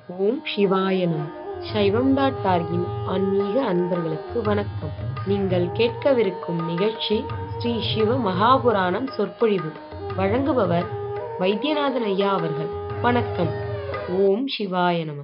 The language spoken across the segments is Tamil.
ஓம் சிவாய நம சைவம் டாட் டார்கின் ஆன்மீக அன்பர்களுக்கு வணக்கம் நீங்கள் கேட்கவிருக்கும் நிகழ்ச்சி ஸ்ரீ சிவ மகாபுராணம் சொற்பொழிவு வழங்குபவர் வைத்தியநாதன் ஐயா அவர்கள் வணக்கம் ஓம் சிவாய நம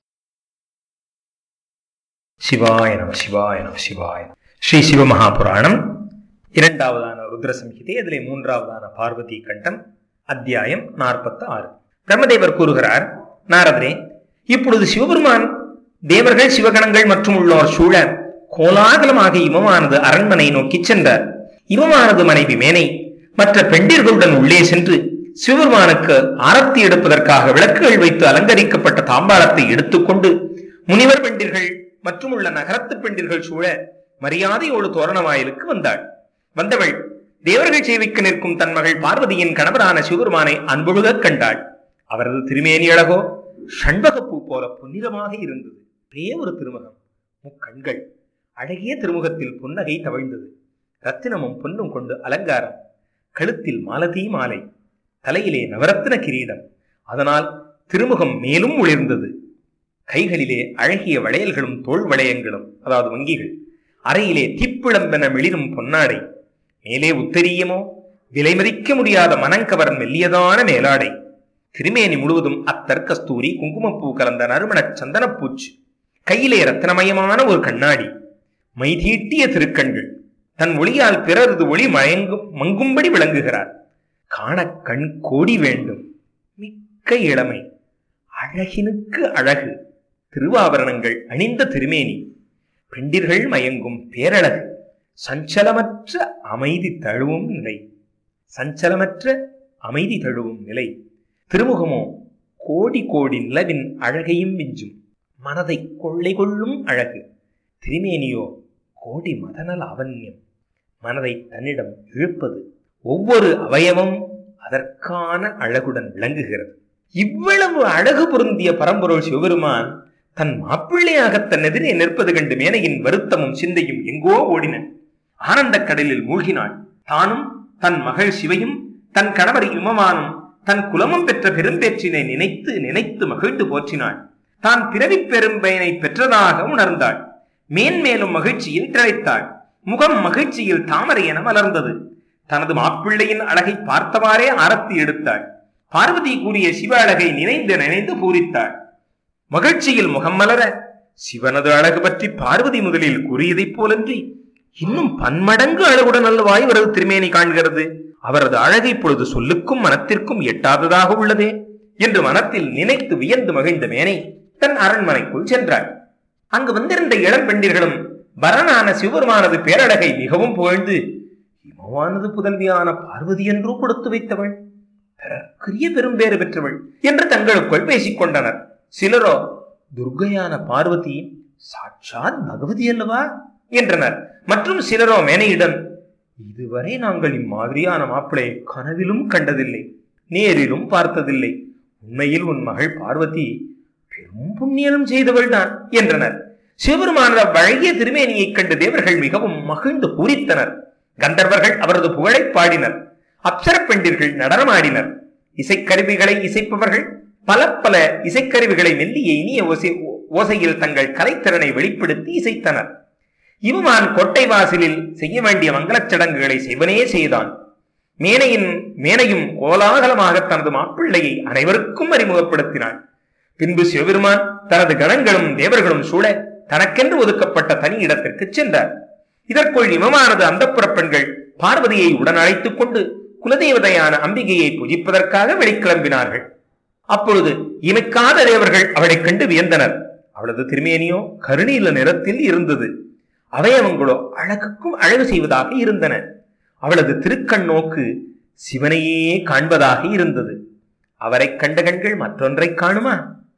சிவாய நம சிவாய நம சிவாய நம. ஸ்ரீ சிவமகாபுராணம் இரண்டாவதான ருத்ர சம்ஹிதை அதிலே மூன்றாவதான பார்வதி கண்டம் அத்தியாயம் நாற்பத்தி ஆறு பிரம்மதேவர் கூறுகிறார் நாரதரே இப்பொழுது சிவபெருமான் தேவர்கள் சிவகணங்கள் மற்றும் உள்ளோர் சூழ கோலாகலமாக இமமானது அரண்மனை நோக்கிச் சென்றார் இமமானது மனைவி மேனை மற்ற பெண்டிர்களுடன் உள்ளே சென்று சிவபெருமானுக்கு ஆரத்தி எடுப்பதற்காக விளக்குகள் வைத்து அலங்கரிக்கப்பட்ட தாம்பாளத்தை எடுத்துக்கொண்டு முனிவர் பெண்டிர்கள் மற்றும் உள்ள நகரத்து பெண்டிர்கள் சூழ மரியாதையோடு தோரண வாயிலுக்கு வந்தாள் வந்தவள் தேவர்கள் சேவிக்க நிற்கும் தன் மகள் பார்வதியின் கணவரான சிவபெருமானை அன்பொழுகக் கண்டாள் அவரது திருமேனி அழகோ ஷண்பகப்பூ போல பொன்னிறமாக இருந்தது ஒரே ஒரு திருமுகம் முக்கண்கள் அழகிய திருமுகத்தில் புன்னகை தவழ்ந்தது ரத்தினமும் பொன்னும் கொண்டு அலங்காரம் கழுத்தில் மாலதி மாலை தலையிலே நவரத்தின கிரீடம் அதனால் திருமுகம் மேலும் ஒளிர்ந்தது கைகளிலே அழகிய வளையல்களும் தோள் வளையங்களும் அதாவது வங்கிகள் அறையிலே தீப்பிழம்பென மிளிரும் பொன்னாடை மேலே உத்தரியமோ விலை மதிக்க முடியாத மனங்கவர் மெல்லியதான மேலாடை திருமேனி முழுவதும் அத்தர் கஸ்தூரி குங்குமப்பூ கலந்த நறுமணச் சந்தனப்பூச்சு கையிலே ரத்தினமயமான ஒரு கண்ணாடி மைதீட்டிய திருக்கண்கள் தன் ஒளியால் பிறரது ஒளி மயங்கும் மங்கும்படி விளங்குகிறார் காண கண் கோடி வேண்டும் மிக்க இளமை அழகினுக்கு அழகு திருவாபரணங்கள் அணிந்த திருமேனி பெண்டிர்கள் மயங்கும் பேரழகு சஞ்சலமற்ற அமைதி தழுவும் நிலை சஞ்சலமற்ற அமைதி தழுவும் நிலை திருமுகமோ கோடி கோடி நிலவின் அழகையும் மிஞ்சும் மனதை கொள்ளை கொள்ளும் அழகு திருமேனியோ கோடி மதன லாவண்யம் மனதை தன்னிடம் இழுப்பது ஒவ்வொரு அவயவம் அதற்கான அழகுடன் விளங்குகிறது இவ்வளவு அழகு பொருந்திய பரம்பொருள் சிவபெருமான் தன் மாப்பிள்ளையாக தன் எதிரே நிற்பது கண்டு மேனையின் வருத்தமும் சிந்தையும் எங்கோ ஓடின ஆனந்த கடலில் மூழ்கினாள் தானும் தன் மகள் சிவையும் தன் கணவர் இமமானும் தன் குலமும் பெற்ற பெரும்பேற்றினை நினைத்து நினைத்து மகிழ்ந்து போற்றினாள் தான் பிறவிப் பெரும்பயனை பெற்றதாக உணர்ந்தாள் மேன்மேலும் மகிழ்ச்சியில் திளைத்தாள் முகம் மகிழ்ச்சியில் தாமரை என மலர்ந்தது தனது மாப்பிள்ளையின் அழகை பார்த்தவாறே ஆரத்தி எடுத்தாள் பார்வதி கூறிய சிவ அழகை நினைந்து நினைந்து பூரித்தாள் மகிழ்ச்சியில் முகம் மலர சிவனது அழகு பற்றி பார்வதி முதலில் கூறியதைப் போலன்றி இன்னும் பன்மடங்கு அழகுடன் அல்லவாய் அவரது திருமேனி காண்கிறது அவரது அழகு இப்பொழுது சொல்லுக்கும் மனத்திற்கும் எட்டாததாக உள்ளதே என்று மனத்தில் நினைத்து வியந்து மகிழ்ந்த மேனை தன் அரண்மனைக்குள் சென்றாள் அங்கு வந்திருந்த இளம் பெண்டிர்களும் பரனான சிவபெருமானது பேரழகை மிகவும் புகழ்ந்து இமவானது புதல்வியான பார்வதி என்றோ கொடுத்து வைத்தவள் பிறர்க்குரிய பெரும்பேறு பெற்றவள் என்று தங்களுக்குள் பேசிக் கொண்டனர் சிலரோ துர்கையான பார்வதி சாட்சாத் பகவதி அல்லவா என்றனர் மற்றும் சிலரோ மேனையிடம் இதுவரை நாங்கள் இம்மாதிரியான மாப்பிளையை கனவிலும் கண்டதில்லை நேரிலும் பார்த்ததில்லை உண்மையில் உன் மகள் பார்வதி பெரும் புண்ணியம் செய்தவள்தான் என்றனர் சிவபெருமானத வழங்கிய திருமேனியைக் கண்டு தேவர்கள் மிகவும் மகிழ்ந்து பூரித்தனர் கந்தர்வர்கள் அவரது புகழை பாடினர் அப்சர பெண்டிர்கள் நடனமாடினர் இசைக்கருவிகளை இசைப்பவர்கள் பல பல இசைக்கருவிகளை மெல்லிய இனிய ஓசை ஓசையில் தங்கள் கலைத்திறனை வெளிப்படுத்தி இசைத்தனர் இவமான் கோட்டை வாசலில் செய்ய வேண்டிய மங்களச் சடங்குகளை செய்வனே செய்தான் மேனையின் மேனையும் கோலாகலமாக தனது மாப்பிள்ளையை அனைவருக்கும் அறிமுகப்படுத்தினாள் பின்பு சிவபெருமான் தனது கணங்களும் தேவர்களும் சூழ தனக்கென்று ஒதுக்கப்பட்ட தனி இடத்திற்கு சென்றார் இதற்குள் இமமானது அந்தப்புற பெண்கள் பார்வதியை உடன் அழைத்துக் கொண்டு குலதேவதையான அம்பிகையை பூஜிப்பதற்காக வெளிக்கிளம்பினார்கள் அப்பொழுது இமைக்காத தேவர்கள் அவளைக் கண்டு வியந்தனர் அவளது திருமேனியோ கருநீல நிறத்தில் இருந்தது அவயவங்களோ அழகுக்கும் அழகு செய்வதாக இருந்தன அவளது திருக்கண் நோக்கு சிவனையே காண்பதாக இருந்தது அவரைக் கண்ட கண்கள் மற்றொன்றை காணுமா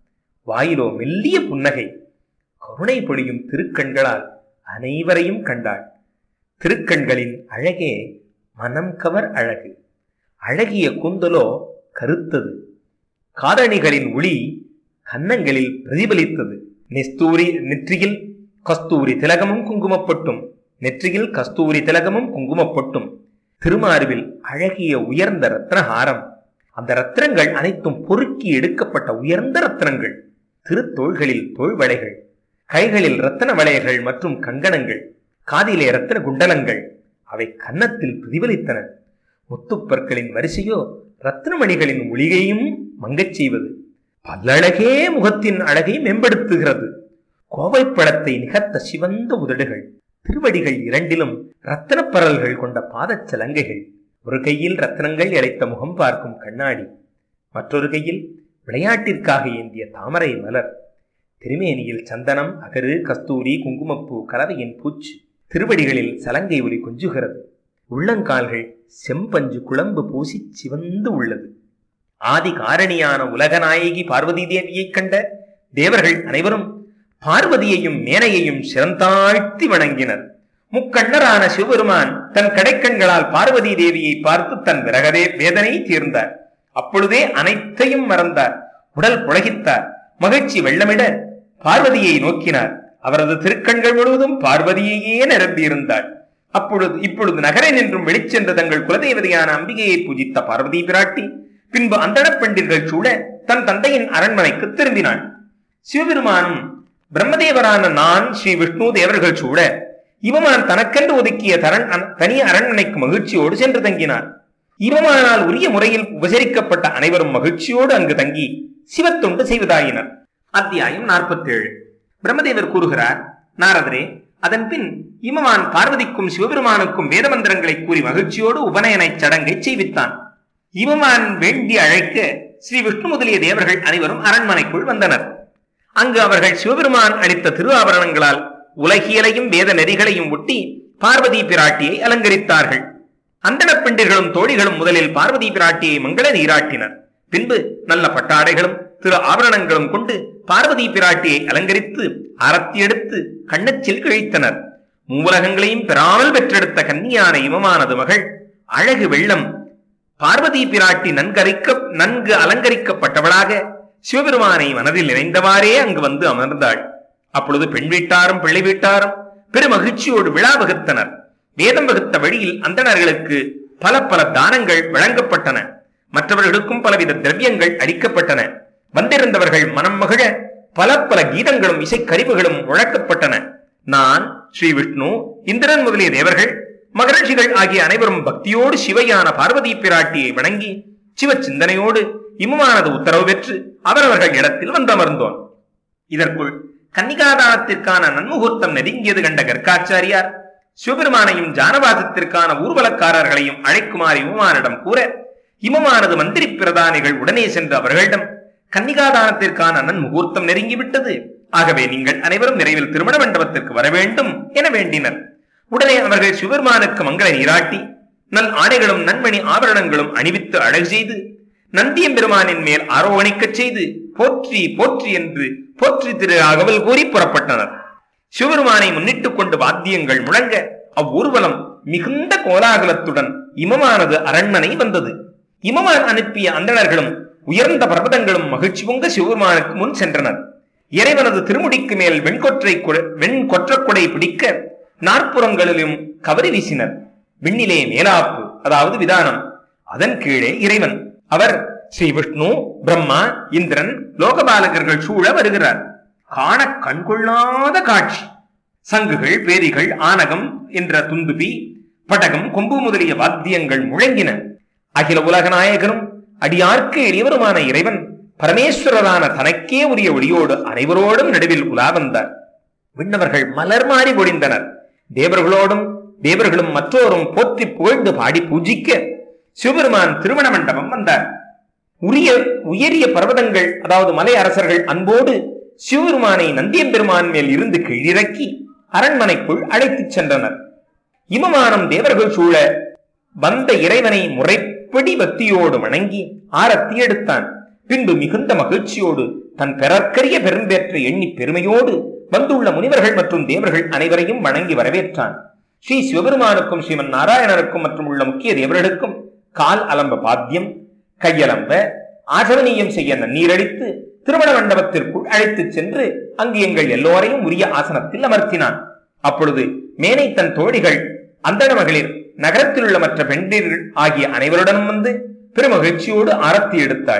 வாயிலோ மெல்லிய புன்னகை கருணை பொழியும் திருக்கண்களால் அனைவரையும் கண்டாள் திருக்கண்களின் அழகே மனம் கவர் அழகு அழகிய கூந்தலோ கருத்தது காதணிகளின் ஒளி கன்னங்களில் பிரதிபலித்தது நெஸ்தூரி நெற்றியில் கஸ்தூரி திலகமும் குங்குமப்பொட்டும் நெற்றியில் கஸ்தூரி திலகமும் குங்குமப்பொட்டும் திருமார்பில் அழகிய உயர்ந்த ரத்ன ஹாரம் அந்த ரத்தினங்கள் அனைத்தும் பொறுக்கி எடுக்கப்பட்ட உயர்ந்த ரத்தினங்கள் திருத்தோள்களில் தோள்வளைகள் கைகளில் ரத்தன வளையல்கள் மற்றும் கங்கணங்கள் காதிலே ரத்தன குண்டலங்கள் அவை கன்னத்தில் பிரதிபலித்தன முத்துப்பற்களின் வரிசையோ ரத்னமணிகளின் ஒளிகையும் மங்கச் செய்வது பல்லழகே முகத்தின் அழகை மேம்படுத்துகிறது கோவைப்பழத்தை நிகர்த்த சிவந்த உதடுகள் திருவடிகள் இரண்டிலும் ரத்தனப் பரல்கள் கொண்ட பாதச் சலங்கைகள் ஒரு கையில் ரத்தனங்கள் இழைத்த முகம் பார்க்கும் கண்ணாடி மற்றொரு கையில் விளையாட்டிற்காக ஏந்திய தாமரை மலர் திருமேனியில் சந்தனம் அகரு கஸ்தூரி குங்குமப்பூ கலவையின் பூச்சு திருவடிகளில் சலங்கை ஒலி கொஞ்சுகிறது உள்ளங்கால்கள் செம்பஞ்சு குழம்பு பூசி சிவந்து உள்ளது ஆதி காரணியான உலகநாயகி பார்வதி தேவியைக் கண்ட தேவர்கள் அனைவரும் பார்வதியையும் மேனையையும் சிறந்தாழ்த்தி வணங்கினர் முக்கண்ணரான சிவபெருமான் தன் கடைக்கண்களால் பார்வதி தேவியை பார்த்து தன் விரகதே வேதனை தீர்ந்தார் அப்பொழுதே அனைத்தையும் மறந்தார் உடல் புலகித்தார் மகிழ்ச்சி வெள்ளமிட பார்வதியை நோக்கினார் அவரது திருக்கண்கள் முழுவதும் பார்வதியையே நிரம்பியிருந்தாள் அப்பொழுது இப்பொழுது நகரை நின்றும் வெளிச்சென்ற தங்கள் குலதெய்வதையான அம்பிகையை பூஜித்த பார்வதி பிராட்டி பின்பு அந்தணப் பெண்டிர்கள் சூழ தன் தந்தையின் அரண்மனைக்கு திரும்பினாள் சிவபெருமானும் பிரம்மதேவரான நான் ஸ்ரீ விஷ்ணு தேவர்கள் சூழ இவமான் தனக்கென்று ஒதுக்கிய தரண் தனி அரண்மனைக்கு மகிழ்ச்சியோடு சென்று தங்கினார் இவமானால் உரிய முறையில் உபசரிக்கப்பட்ட அனைவரும் மகிழ்ச்சியோடு அங்கு தங்கி சிவத்தொண்டு செய்வதாயினர் அத்தியாயம் நாற்பத்தேழு பிரம்மதேவர் கூறுகிறார் நாரதரே அதன் பின் இமவான் பார்வதிக்கும் சிவபெருமானுக்கும் வேத மந்திரங்களை கூறி மகிழ்ச்சியோடு உபநயன சடங்கை செய்வித்தான் இமவான் வேண்டி அழைக்க ஸ்ரீ விஷ்ணு முதலிய தேவர்கள் அனைவரும் அரண்மனைக்குள் வந்தனர் அங்கு அவர்கள் சிவபெருமான் அளித்த திரு ஆபரணங்களால் உலகியலையும் வேத நெறிகளையும் ஒட்டி பார்வதி பிராட்டியை அலங்கரித்தார்கள் அந்தணப் பெண்டிர்களும் தோழிகளும் முதலில் பார்வதி பிராட்டியை மங்கள நீராட்டினர் பின்பு நல்ல பட்டாடைகளும் திரு ஆபரணங்களும் கொண்டு பார்வதி பிராட்டியை அலங்கரித்து ஆரத்தி எடுத்து கண்ணச்சில் கிழித்தனர் மூலகங்களையும் பெறாமல் பெற்றெடுத்த கன்னியான இமமானது மகள் அழகு வெள்ளம் பார்வதி பிராட்டி நன்கரிக்க நன்கு அலங்கரிக்கப்பட்டவளாக சிவபெருமானை மனதில் நினைந்தவாறே அங்கு வந்து அமர்ந்தாள் அப்பொழுது பெண் வீட்டாரும் பிள்ளை வீட்டாரும் பெருமகிழ்ச்சியோடு விழா வகுத்தனர் வேதம் வகுத்த வழியில் அந்தணர்களுக்கு பல பல தானங்கள் வழங்கப்பட்டன மற்றவர்களுக்கும் பலவித திரவியங்கள் அளிக்கப்பட்டன வந்திருந்தவர்கள் மனம் மகிழ பல பல கீதங்களும் இசைக்கருவிகளும் முழக்கப்பட்டன நான் ஸ்ரீ விஷ்ணு இந்திரன் முதலிய தேவர்கள் மகரிஷிகள் ஆகிய அனைவரும் பக்தியோடு சிவையான பார்வதி பிராட்டியை வணங்கி சிவ சிந்தனையோடு இம்மானது உத்தரவு பெற்று அவரவர்கள் இடத்தில் வந்தமர்ந்தோன் இதற்குள் கன்னிகாதானத்திற்கான நன்முகூர்த்தம் நெருங்கியது கண்ட கர்க்காச்சாரியார் சிவபெருமானையும் ஜானவாசத்திற்கான ஊர்வலக்காரர்களையும் அழைக்குமாறு இமமானிடம் கூற இமமானது மந்திரி பிரதானிகள் உடனே சென்று அவர்களிடம் கன்னிகாதானத்திற்கான நன்முகூர்த்தம் நெருங்கிவிட்டது ஆகவே நீங்கள் அனைவரும் விரைவில் திருமண மண்டபத்திற்கு வர வேண்டும் என வேண்டினர் உடனே அவர்கள் சிவபெருமானுக்கு மங்கள நீராட்டி நல் ஆடைகளும் நன்மணி ஆபரணங்களும் அணிவித்து அழகு செய்து நந்தியம்பெருமானின் மேல் ஆரோகணிக்கச் செய்து போற்றி போற்றி என்று போற்றி திரு அகவல் கூறி புறப்பட்டனர் சிவபெருமானை முன்னிட்டுக் கொண்டு வாத்தியங்கள் முழங்க அவ்வூர்வலம் மிகுந்த கோலாகலத்துடன் இமமானது அரண்மனை வந்தது இமமான் அனுப்பிய அந்தணர்களும் உயர்ந்த பர்வதங்களும் மகிழ்ச்சி பொங்க சிவபெருமானுக்கு முன் சென்றனர் இறைவனது திருமுடிக்கு மேல் வெண்கொற்றை கொடை- வெண்கொற்றக்குடை பிடிக்க நாற்புறங்களிலும் கவரி வீசினர் விண்ணிலே மேலாப்பு அதாவது விதானம் அதன் கீழே இறைவன் அவர் ஸ்ரீ விஷ்ணு பிரம்மா இந்திரன் லோகபாலகர்கள் சூழ வருகிறார் காண கண்கொள்ளாத காட்சி சங்குகள் பேரிகள் ஆனகம் என்ற துந்துபி படகம் கொம்பு முதலிய வாத்தியங்கள் முழங்கின அகில உலக நாயகனும் அடியார்க்கு எளியவருமான இறைவன் பரமேஸ்வரரான தனக்கே உரிய ஒளியோடு அனைவரோடும் நடுவில் உலா வந்தார் விண்ணவர்கள் மலர் மாறி பொழிந்தனர் தேவர்களோடும் தேவர்களும் மற்றோரும் போற்றி புகழ்ந்து பாடி பூஜிக்க சிவபெருமான் திருமண மண்டபம் வந்தார் உரிய உயரிய பர்வதங்கள் அதாவது மலை அரசர்கள் அன்போடு சிவபெருமானை நந்தியம்பெருமான் மேல் இருந்து கீழிறக்கி அரண்மனைக்குள் அழைத்துச் சென்றனர் இமமானம் தேவர்கள் சூழ வந்த இறைவனை முறைப்படி பக்தியோடு வணங்கி ஆரத்தி எடுத்தான் பின்பு மிகுந்த மகிழ்ச்சியோடு தன் பெறற்கரிய பெரும்பேற்றை எண்ணி பெருமையோடு வந்துள்ள முனிவர்கள் மற்றும் தேவர்கள் அனைவரையும் வணங்கி வரவேற்றான் ஸ்ரீ சிவபெருமானுக்கும் ஸ்ரீமன் நாராயணருக்கும் மற்றும் உள்ள முக்கிய தேவர்களுக்கும் கால் அலம்ப பாத்தியம் கையலம்ப ஆசவனீயம் செய்ய நன்னீரடித்து திருமண மண்டபத்திற்குள் அழைத்துச் சென்று அங்கு எங்கள் எல்லோரையும் உரிய ஆசனத்தில் அமர்த்தினான் அப்பொழுது மேனை தன் தோழிகள் அந்தண மகளிர் நகரத்தில் உள்ள மற்ற பெண்டீர்கள் ஆகிய அனைவருடனும் வந்து பெருமகிழ்ச்சியோடு ஆரத்தி எடுத்தாள்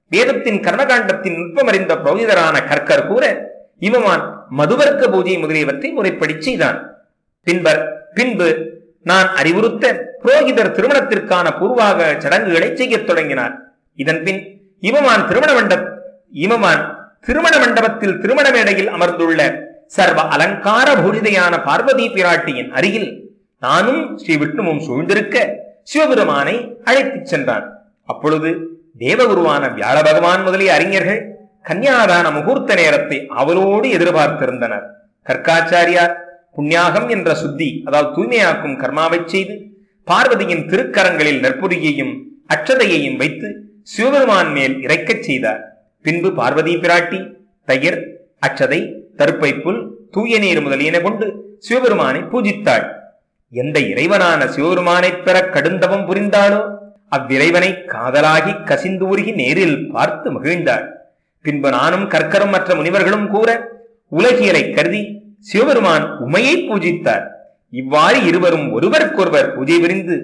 வேதத்தின் கர்மகாண்டத்தின் நுட்பமறிந்த புரோகிதரான கற்கர் கூற இவமான் மதுவர்க்க பூஜை முதலியவற்றை முறைப்படி செய்தான் பின்பர் பின்பு நான் அறிவுறுத்த புரோகிதர் திருமணத்திற்கான பூர்வாக சடங்குகளை செய்யத் தொடங்கினார் இதன் பின் இமமான் திருமண மண்ட இமமான் திருமண மண்டபத்தில் திருமண மேடையில் அமர்ந்துள்ள சர்வ அலங்கார பூரிதையான பார்வதி பிராட்டியின் அருகில் நானும் ஸ்ரீ விஷ்ணுவும் சூழ்ந்திருக்க சிவபெருமானை அழைத்துச் சென்றான் அப்பொழுது தேவகுருவான வியாழ பகவான் முதலிய அறிஞர்கள் கன்னியாதான முகூர்த்த நேரத்தை அவளோடு எதிர்பார்த்திருந்தனர் கற்காச்சாரியார் புண்ணியாகம் என்ற சுத்தி அதாவது தூய்மையாக்கும் கர்மாவை செய்து பார்வதியின் திருக்கரங்களில் நற்பொறியையும் அச்சதையையும் வைத்து சிவபெருமான் மேல் இறைக்கச் செய்தார் பின்பு பார்வதி பிராட்டி தயிர் அச்சதை தருப்பைப்புல் தூய நீர் முதலியன கொண்டு சிவபெருமானை பூஜித்தாள் எந்த இறைவனான சிவபெருமானைப் பெற கடுந்தவம் புரிந்தாளோ அவ்விறைவனை காதலாகி கசிந்து உருகி நேரில் பார்த்து மகிழ்ந்தாள் பின்பு நானும் கற்கரும் மற்ற முனிவர்களும் கூற உலகியலை கருதி சிவபெருமான் உமையை பூஜித்தார் இவ்வாறு இருவரும் ஒருவருக்கொருவர் பூஜை புரிந்து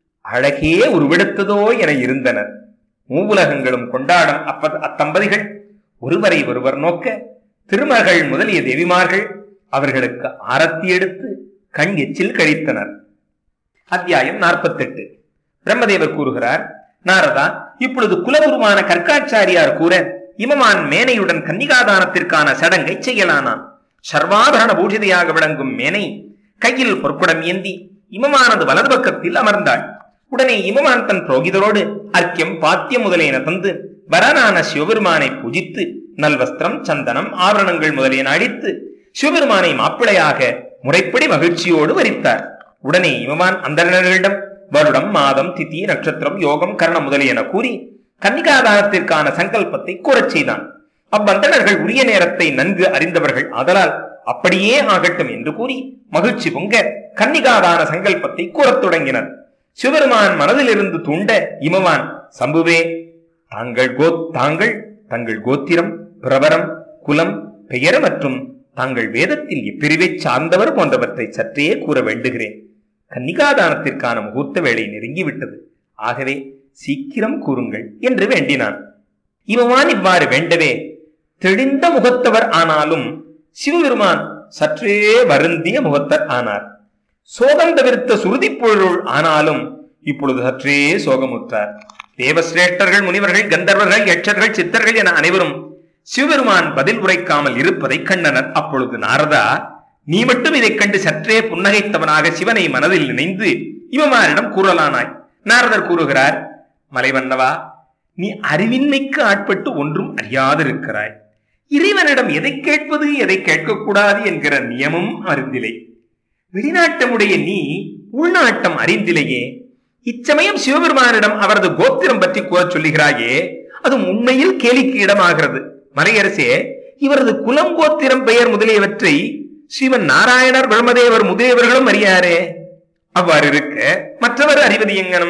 அழகே உருவெடுத்ததோ என இருந்தனர் மூவுலகங்களும் கொண்டாடும் அப்ப அத்தம்பதிகள் ஒருவரை ஒருவர் நோக்க திருமகள் முதலிய தேவிமார்கள் அவர்களுக்கு ஆரத்தி எடுத்து கண் எச்சில் கழித்தனர் அத்தியாயம் நாற்பத்தெட்டு பிரம்மதேவர் கூறுகிறார் நாரதா இப்பொழுது குலகுருவான கற்காச்சாரியார் கூற இமமான் மேனையுடன் கன்னிகாதானத்திற்கான சடங்கை செய்யலானான் சர்வாபரண பூஜிதையாக விளங்கும் மேனை கையில் பொற்குடம் ஏந்தி இமமானது வலது பக்கத்தில் அமர்ந்தாள் உடனே இமமான் தன் புரோகிதரோடு அர்க்கியம் பாத்தியம் முதலியன தந்து வரனான சிவபெருமானை பூஜித்து நல்வஸ்திரம் சந்தனம் ஆபரணங்கள் முதலியன அடித்து சிவபெருமானை மாப்பிளையாக முறைப்படி மகிழ்ச்சியோடு வரித்தார் உடனே இமமான் அந்தணர்களிடம் வருடம் மாதம் திதி நட்சத்திரம் யோகம் கரணம் முதலியன கூறி கன்னிகாதானத்திற்கான சங்கல்பத்தை கூறச் செய்தான் அவ்வந்தணர்கள் உரிய நேரத்தை நன்கு அறிந்தவர்கள் ஆதலால் அப்படியே ஆகட்டும் என்று கூறி மகிழ்ச்சி பொங்க கன்னிகாதான சங்கல்பத்தை கூறத் தொடங்கினர் சிவபெருமான் மனதிலிருந்து தூண்ட இமவான் சம்புவே தாங்கள் கோ தாங்கள் தங்கள் கோத்திரம் பிரபரம் குலம் பெயர் மற்றும் தாங்கள் வேதத்தில் எப்பிரிவை சார்ந்தவர் போன்றவற்றை சற்றே கூற வேண்டுகிறேன் கன்னிகாதானத்திற்கான முகூர்த்த வேலை நெருங்கிவிட்டது ஆகவே சீக்கிரம் கூறுங்கள் என்று வேண்டினான் இவமான் இவ்வாறு வேண்டவே தெளிந்த முகத்தவர் ஆனாலும் சிவபெருமான் சற்றே வருந்திய முகத்தர் ஆனார் சோகம் தவிர்த்த சுருதி பொருள் ஆனாலும் இப்பொழுது சற்றே சோகமுற்றார் தேவசிரேஷ்டர்கள் முனிவர்கள் கந்தர்வர்கள் யட்சர்கள் சித்தர்கள் என அனைவரும் சிவபெருமான் பதில் உரைக்காமல் இருப்பதை கண்டனர் அப்பொழுது நாரதா நீ மட்டும் இதைக் கண்டு சற்றே புன்னகைத்தவனாக சிவனை மனதில் நினைந்து இவமாரிடம் கூறலானாய் நாரதர் கூறுகிறார் மலைவண்ணவா நீ அறிவின்மைக்கு ஆட்பட்டு ஒன்றும் அறியாதிருக்கிறாய் இறைவனிடம் எதை கேட்பது எதை கேட்கக்கூடாது என்கிற நியமம் அறிந்திலை வெளிநாட்டமுடைய நீ உள்நாட்டம் அறிந்திலையே இச்சமயம் சிவபெருமானிடம் அவரது கோத்திரம் பற்றி கூறச் சொல்லுகிறாயே அது உண்மையில் கேலிக்கு இடமாகிறது மலையரசே இவரது குலம் கோத்திரம் பெயர் முதலியவற்றை ஸ்ரீமன் நாராயணர் பிரம்மதேவர் முதலியவர்களும் அறியாரே அவ்வாறு இருக்க மற்றவர் அறிவது எங்கனம்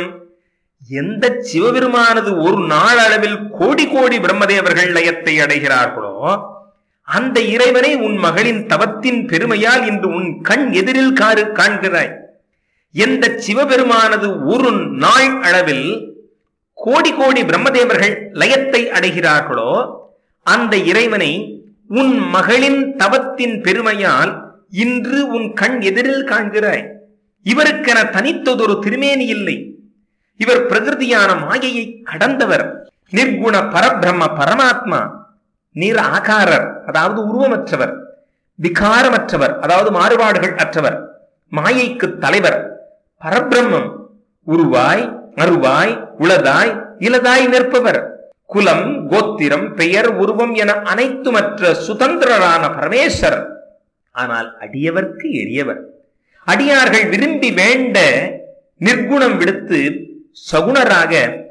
எந்த சிவபெருமானது ஒரு நாள் அளவில் கோடி கோடி பிரம்மதேவர்கள் லயத்தை அடைகிறார்களோ அந்த இறைவனை உன் மகளின் தவத்தின் பெருமையால் இன்று உன் கண் எதிரில் காரு காண்கிறாய் எந்த சிவபெருமானது ஒரு நாள் அளவில் கோடி கோடி பிரம்மதேவர்கள் லயத்தை அடைகிறார்களோ அந்த இறைவனை உன் மகளின் தவத்தின் பெருமையால் இன்று உன் கண் எதிரில் காண்கிறாய் இவருக்கென தனித்ததொரு திருமேனி இல்லை இவர் பிரகிருதியான மாயையை கடந்தவர் நிர்குண பரபிரம்ம பரமாத்மா நிற ஆகாரர் அதாவது உருவமற்றவர் விகாரமற்றவர் அதாவது மாறுபாடுகள் அற்றவர் மாயைக்கு தலைவர் பரபிரம்மம் உருவாய் அருவாய் உளதாய் இலதாய் நிற்பவர் குலம் கோத்திரம் பெயர் உருவம் என அனைத்துமற்ற சுதந்திரரான பரமேஸ்வரர் ஆனால் அடியவர்க்கு எளியவர் அடியார்கள் விரும்பி வேண்ட நிர்குணம் விடுத்து சகுணராக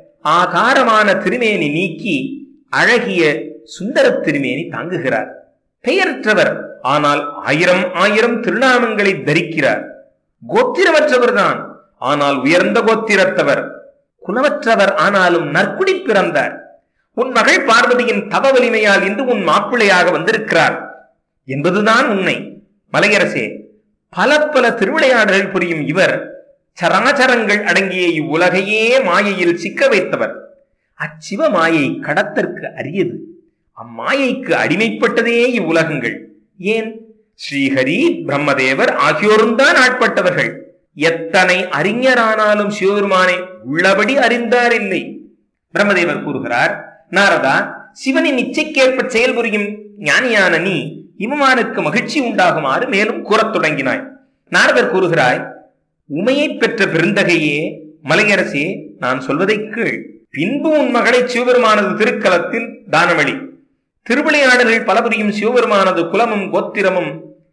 ஆகாரமான திருமேனி நீக்கி அழகிய சுந்தர திருமேனி தாங்குகிறார் பெயரற்றவர் ஆனால் ஆயிரம் ஆயிரம் திருநாமங்களை தரிக்கிறார் கோத்திரமற்றவர்தான் ஆனால் உயர்ந்த கோத்திரத்தவர் குலமற்றவர் ஆனாலும் நற்குடி பிறந்தார் உன் மகள் பார்வதியின் தவ வலிமையால் இன்று உன் மாப்பிள்ளையாக வந்திருக்கிறார் என்பதுதான் உண்மை மலையரசே பல பல திருவிளையாடல்கள் புரியும் இவர் சராச்சரங்கள் அடங்கிய இவ்வுலகையே மாயையில் சிக்க வைத்தவர் அச்சிவ மாயை கடத்தற்கு அரியது அம்மாயைக்கு அடிமைப்பட்டதே இவ்வுலகங்கள் ஏன் ஸ்ரீஹரி பிரம்மதேவர் ஆகியோரும் தான் ஆட்பட்டவர்கள் எத்தனை அறிஞரானாலும் சிவபெருமானை உள்ளபடி அறிந்தார் இல்லை பிரம்மதேவர் கூறுகிறார் நாரதா சிவனின் இச்சைக்கேற்ப செயல்புரியும் ஞானியான நீ இமமானுக்கு மகிழ்ச்சி உண்டாகுமாறு மேலும் கூறத் தொடங்கினாய் நாரதர் கூறுகிறாய் உமையை பெற்ற பெருந்தகையே மலையரசே நான் சொல்வதை கீழ் பின்பு உன் மகளை சிவபெருமானது திருக்கலத்தில் தானமளி திருவிளையாடல்கள் பலபுரியும் சிவபெருமானது குலமும் கோத்திரமும்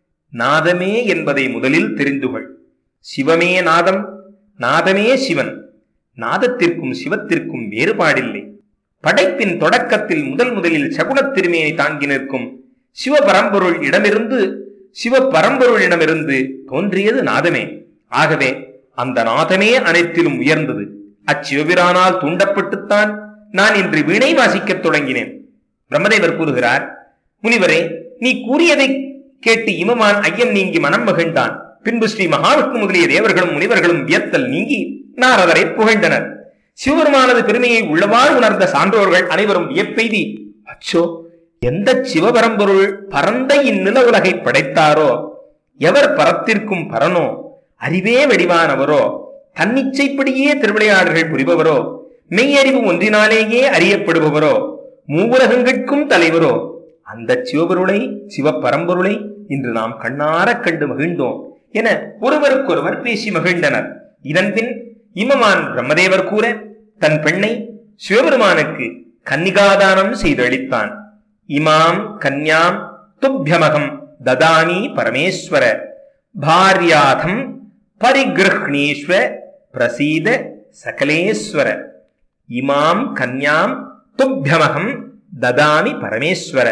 நாதமே என்பதை முதலில் தெரிந்துகொள் சிவமே நாதம் நாதமே சிவன் நாதத்திற்கும் சிவத்திற்கும் வேறுபாடில்லை படைப்பின் தொடக்கத்தில் முதல் முதலில் சகுனத் திருமையை தாங்கி நிற்கும் சிவபரம்பொருள் இடமிருந்து சிவபரம்பொருளிடமிருந்து தோன்றியது நாதமே ஆகவே அந்த நாதமே அனைத்திலும் உயர்ந்தது அச்சிவபிரானால் தூண்டப்பட்டுத்தான் நான் இன்று வீணை வாசிக்கத் தொடங்கினேன் பிரம்மதேவர் கூறுகிறார் முனிவரே நீ கூறியதை கேட்டு இமமான் ஐயம் நீங்கி மனம் மகிழ்ந்தான் பின்பு ஸ்ரீ மகாவிஷ்ணு முதலிய தேவர்களும் முனிவர்களும் வியத்தல் நீங்கி நாரதரை புகழ்ந்தனர் சிவபெருமானது பெருமையை உள்ளவாறு உணர்ந்த சான்றோர்கள் அனைவரும் வியப்பெய்தி அச்சோ எந்த சிவபரம்பொருள் பரந்த இந்நில உலகை படைத்தாரோ எவர் பரத்திற்கும் பரனோ அறிவே வடிவானவரோ தன்னிச்சைப்படியே திருவிளையாடல்கள் புரிபவரோ மெய்யறிவு ஒன்றினாலேயே அறியப்படுபவரோ மூவுலகங்கட்கும் தலைவரோ அந்த சிவபொருளை சிவபரம்பொருளை இன்று நாம் கண்ணாரக் கண்டு மகிழ்ந்தோம் என ஒருவருக்கொருவர் பேசி மகிழ்ந்தனர் இதன்பின் இமமான் பிரம்மதேவர் கூற தன் பெண்ணை சிவபெருமானுக்கு கன்னிகாதானம் செய்தளித்தான் இமாம் கன்யாம் துப்பியமகம் ததாமி பரமேஸ்வர பாரியாதம் பரிகிருஹ்ணீஸ்வ பிரசீத சகலேஸ்வர இமாம் கன்யாம் துப்பியமகம் ததாமி பரமேஸ்வர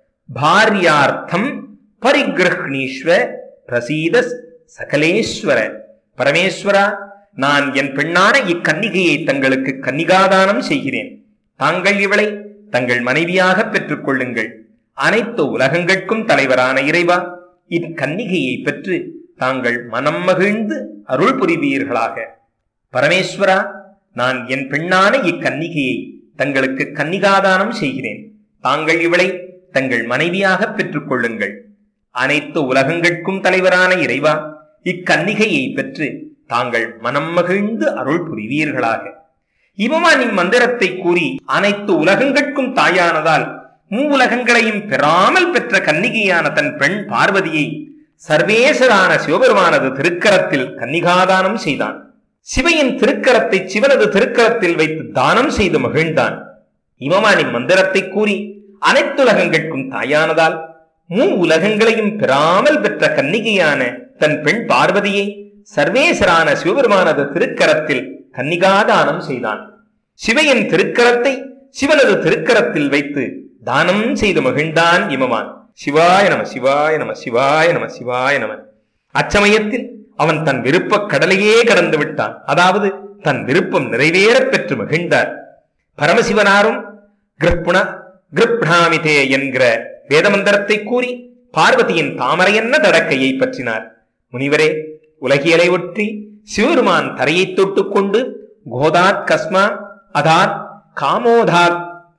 பாரியார்த்தம் பரிகிருஹ்ணீஸ்வ பிரசீத சகலேஸ்வர பரமேஸ்வரா நான் என் பெண்ணான இக்கன்னிகையை தங்களுக்கு கன்னிகாதானம் செய்கிறேன் தாங்கள் இவளை தங்கள் மனைவியாக பெற்றுக் கொள்ளுங்கள் அனைத்து உலகங்கட்கும் தலைவரான இறைவா இக்கன்னிகையை பெற்று தாங்கள் மனம் மகிழ்ந்து அருள் புரிவீர்களாக பரமேஸ்வரா நான் என் பெண்ணான இக்கன்னிகையை தங்களுக்கு கன்னிகாதானம் செய்கிறேன் தாங்கள் இவளை தங்கள் மனைவியாக பெற்றுக் கொள்ளுங்கள் அனைத்து உலகங்கட்கும் தலைவரான இறைவா இக்கன்னிகையை பெற்று தாங்கள் மனம் மகிழ்ந்து அருள் புரிவீர்களாக இவமானின் மந்திரத்தை கூறி அனைத்து உலகங்கட்கும் தாயானதால் மூவுலகங்களையும் பெறாமல் பெற்ற கன்னிகையான தன் பெண் பார்வதியை சர்வேசரான சிவபெருமானது திருக்கரத்தில் கன்னிகாதானம் செய்தான் சிவையின் திருக்கரத்தை சிவனது திருக்கரத்தில் வைத்து தானம் செய்து மகிழ்ந்தான் இமமானின் மந்திரத்தை கூறி அனைத்துலகங்கட்கும் தாயானதால் மூ உலகங்களையும் பெறாமல் பெற்ற கன்னிகையான தன் பெண் பார்வதியை சர்வேசரான சிவபெருமானது திருக்கரத்தில் கன்னிகாதானம் செய்தான் சிவையின் திருக்கரத்தை சிவனது திருக்கரத்தில் வைத்து தானம் செய்து மகிழ்ந்தான் இமமான் சிவாய நம சிவாய நம சிவாய நம சிவாய நம அச்சமயத்தில் அவன் தன் விருப்ப கடலையே கடந்து விட்டான் அதாவது தன் விருப்பம் நிறைவேறப் பெற்று மகிழ்ந்தார் பரமசிவனாரும் கிருப்புண கிருப்ணாமிதே என்கிற வேதமந்திரத்தை கூறி பார்வதியின் தாமரையன்ன தடக்கையை பற்றினார் முனிவரே உலகியலை ஒற்றி சிவருமான் தரையை தொட்டுக்கொண்டு கோதாத் கஸ்மா அதாத் காமோதாத்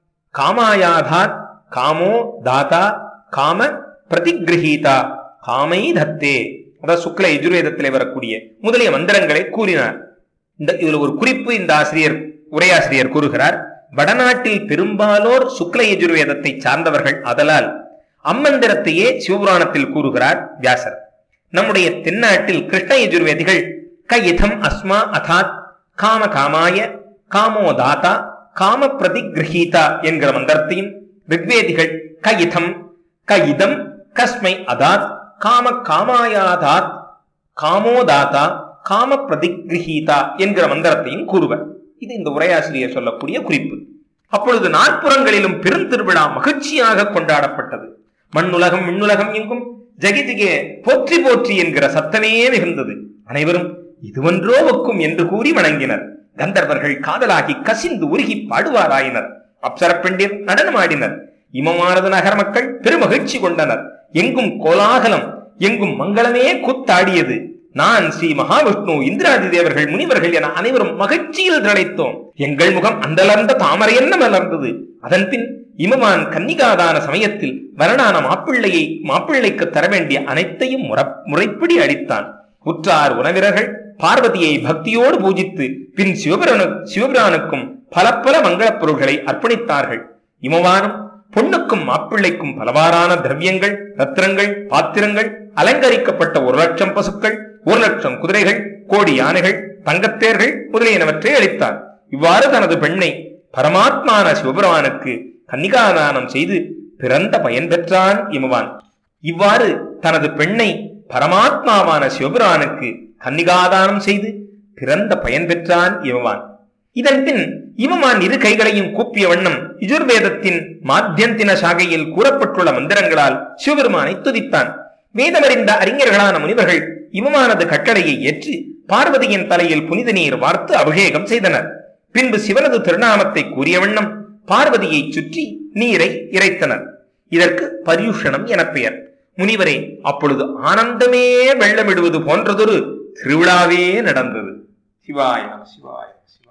காமாயாதாத் காமோ தாதா காம பிரதிகிரகீதா காமை தத்தே அதாவது சுக்ல எஜுர்வேதத்திலே வரக்கூடிய முதலிய மந்திரங்களை கூறினார் இந்த இதுல ஒரு குறிப்பு இந்த ஆசிரியர் உரையாசிரியர் கூறுகிறார் வடநாட்டில் பெரும்பாலோர் சுக்ல எஜுர்வேதத்தை சார்ந்தவர்கள் அதலால் அம்மந்திரத்தையே சிவபுராணத்தில் கூறுகிறார் வியாசர் நம்முடைய தென்னாட்டில் கிருஷ்ண யஜுர்வேதிகள் கையதம் அஸ்மா அதாத் காம காமாய காமோ தாத்தா காம பிரதிகிரகீதா என்கிற மந்திரத்தையும் ரிக்வேதிகள் கையிதம் கையிதம் கஸ்மை அதாத் காம காமாயாதாத் காமோ தாத்தா காம பிரதிகிரகீதா என்கிற மந்திரத்தையும் கூறுவர் இது இந்த உரையாசிரியர் சொல்லக்கூடிய குறிப்பு அப்பொழுது நாற்புறங்களிலும் பெருந்திருவிழா மகிழ்ச்சியாக கொண்டாடப்பட்டது மண்ணுலகம் விண்ணுலகம் எங்கும் ஜெகிஜிகே போற்றி போற்றி என்கிற சத்தமே மிகுந்தது அனைவரும் இதுவன்றோ ஒக்கும் என்று கூறி வணங்கினர் கந்தர்வர்கள் காதலாகி கசிந்து உருகி பாடுவாராயினர் அப்சர பெண்டிர் நடனமாடினர் இமமானது நகர மக்கள் பெருமகிழ்ச்சி கொண்டனர் எங்கும் கோலாகலம் எங்கும் மங்களமே கூத்தாடியது நான் ஸ்ரீ மகாவிஷ்ணு இந்திராதி தேவர்கள் முனிவர்கள் என அனைவரும் மகிழ்ச்சியில் திளைத்தோம் எங்கள் முகம் அந்தலர்ந்த தாமரை என்ன மலர்ந்தது அதன் பின் இமமான் கன்னிகாதான சமயத்தில் வரணான மாப்பிள்ளையை மாப்பிள்ளைக்கு தர வேண்டிய அனைத்தையும் முற- முறைப்படி அளித்தான் உற்றார் உறவினர்கள் பார்வதியை பக்தியோடு பூஜித்து பின் சிவபிரானு சிவபிரானுக்கும் பல பல மங்களப் பொருள்களை அர்ப்பணித்தார்கள் இமவானும் பொண்ணுக்கும் மாப்பிள்ளைக்கும் பலவாறான திரவியங்கள் ரத்தினங்கள் பாத்திரங்கள் அலங்கரிக்கப்பட்ட ஒரு லட்சம் பசுக்கள் ஒரு லட்சம் குதிரைகள் கோடி யானைகள் தங்கத்தேர்கள் முதலியனவற்றை அளித்தார் இவ்வாறு தனது பெண்ணை பரமாத்மான சிவபெருமானுக்கு கன்னிகாதானம் செய்து பிறந்த பயன் பெற்றான் இமவான் இவ்வாறு தனது பெண்ணை பரமாத்மாவான சிவபெருமானுக்கு கன்னிகாதானம் செய்து பிறந்த பயன் பெற்றான் இமவான் இதன் பின் இமமான் இரு கைகளையும் கூப்பிய வண்ணம் யுஜுர்வேதத்தின் மாத்தியந்தின சாகையில் கூறப்பட்டுள்ள மந்திரங்களால் சிவபெருமானை துதித்தான் வேதமறிந்த அறிஞர்களான முனிவர்கள் இமமானது கட்டளையை ஏற்று பார்வதியின் தலையில் புனித நீர் வார்த்து அபிஷேகம் செய்தனர் பின்பு சிவனது திருநாமத்தை கூறிய வண்ணம் பார்வதியை சுற்றி நீரை இறைத்தனர் இதற்கு பரியுஷணம் என பெயர் முனிவரே அப்பொழுது ஆனந்தமே வெள்ளமிடுவது போன்றதொரு திருவிழாவே நடந்தது சிவாய நம சிவாய நம சிவாய